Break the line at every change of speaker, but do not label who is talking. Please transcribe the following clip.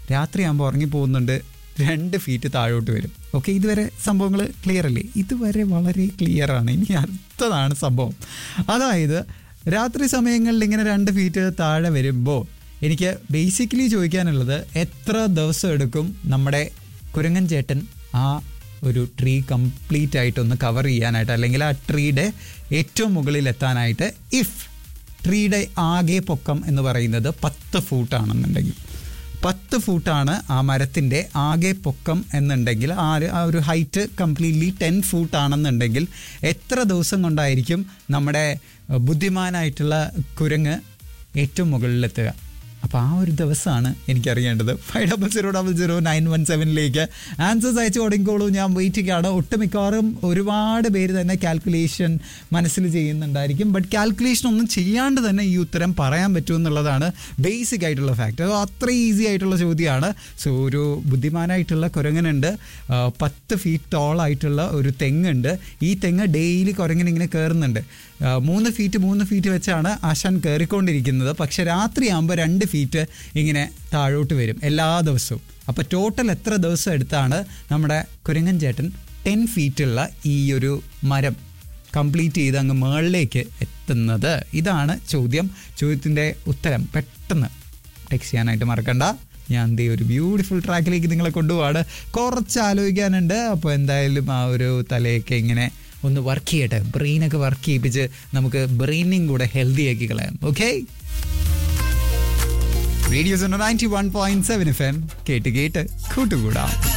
രാത്രിയാകുമ്പോൾ ഉറങ്ങി പോകുന്നുണ്ട് രണ്ട് ഫീറ്റ് താഴോട്ട് വരും ഓക്കെ ഇതുവരെ സംഭവങ്ങൾ ക്ലിയർ അല്ലേ ഇതുവരെ വളരെ ക്ലിയർ ആണ് ഇനി അടുത്തതാണ് സംഭവം അതായത് രാത്രി സമയങ്ങളിൽ ഇങ്ങനെ രണ്ട് ഫീറ്റ് താഴെ വരുമ്പോൾ എനിക്ക് ബേസിക്കലി ചോദിക്കാനുള്ളത് എത്ര ദിവസം എടുക്കും നമ്മുടെ കുരങ്ങൻ ചേട്ടൻ ആ ഒരു ട്രീ കംപ്ലീറ്റ് ആയിട്ടൊന്ന് കവർ ചെയ്യാനായിട്ട് അല്ലെങ്കിൽ ആ ട്രീയുടെ ഏറ്റവും മുകളിൽ എത്താനായിട്ട് ഇഫ് ട്രീയുടെ ആകെ പൊക്കം എന്ന് പറയുന്നത് പത്ത് ഫൂട്ടാണെന്നുണ്ടെങ്കിൽ പത്ത് ഫൂട്ടാണ് ആ മരത്തിൻ്റെ ആകെ പൊക്കം എന്നുണ്ടെങ്കിൽ ആ ഒരു ആ ഒരു ഹൈറ്റ് കംപ്ലീറ്റ്ലി ടെൻ ഫൂട്ട് ആണെന്നുണ്ടെങ്കിൽ എത്ര ദിവസം കൊണ്ടായിരിക്കും നമ്മുടെ അഹ്, ബുദ്ധിമാനായിട്ടുള്ള കുരങ്ങ് ഏറ്റവും മുകളിലെത്തുക അപ്പോൾ ആ ഒരു ദിവസമാണ് എനിക്കറിയേണ്ടത് five double zero double zero nine one സെവനിലേക്ക് ആൻസേഴ്സ് അയച്ചു തുടങ്ങിക്കോളൂ ഞാൻ വെയിറ്റിംഗ് ആണ് ഒട്ടുമിക്കവാറും ഒരുപാട് പേര് തന്നെ കാൽക്കുലേഷൻ മനസ്സിൽ ചെയ്യുന്നുണ്ടായിരിക്കും ബട്ട് കാൽക്കുലേഷൻ ഒന്നും ചെയ്യാണ്ട് തന്നെ ഈ ഉത്തരം പറയാൻ പറ്റുമെന്നുള്ളതാണ് ബേസിക് ആയിട്ടുള്ള ഫാക്ട് അത്ര ഈസി ആയിട്ടുള്ള ചോദ്യമാണ് സോ ഒരു ബുദ്ധിമാനായിട്ടുള്ള കുരങ്ങനുണ്ട് ആ, പത്ത് ഫീറ്റ് ടോൾ ആയിട്ടുള്ള ഒരു തെങ്ങുണ്ട് ഈ തെങ്ങ് ഡെയിലി കുരങ്ങൻ ഇങ്ങനെ കയറുന്നുണ്ട് ആ, മൂന്ന് ഫീറ്റ് മൂന്ന് ഫീറ്റ് വെച്ചാണ് ആശാൻ കയറിക്കൊണ്ടിരിക്കുന്നത് പക്ഷെ രാത്രിയാകുമ്പോൾ രണ്ട് ഫീറ്റ് ഇങ്ങനെ താഴോട്ട് വരും എല്ലാ ദിവസവും അപ്പോൾ ടോട്ടൽ എത്ര ദിവസം എടുത്താണ് നമ്മുടെ കുരങ്ങൻ ചേട്ടൻ ടെൻ ഫീറ്റുള്ള ഈ ഒരു മരം കംപ്ലീറ്റ് ചെയ്ത് അങ്ങ് മുകളിലേക്ക് എത്തുന്നത് ഇതാണ് ചോദ്യം ചോദ്യത്തിൻ്റെ ഉത്തരം പെട്ടെന്ന് ടെക്സ്റ്റ് ചെയ്യാനായിട്ട് മറക്കണ്ട ഞാൻ ദേ ഒരു ബ്യൂട്ടിഫുൾ ട്രാക്കിലേക്ക് നിങ്ങളെ കൊണ്ടുപോവാണ് കുറച്ച് ആലോചിക്കാനുണ്ട് അപ്പോൾ എന്തായാലും ആ ഒരു തലയൊക്കെ ഇങ്ങനെ ഒന്ന് വർക്ക് ചെയ്യട്ടെ ബ്രെയിനൊക്കെ വർക്ക് ചെയ്യിപ്പിച്ച് നമുക്ക് ബ്രെയിനിങ് കൂടെ ഹെൽത്തി ആക്കി കളയാം okay radios ninety one point seven F M കേട്ട് കേട്ട് കൂട്ടുകൂടാം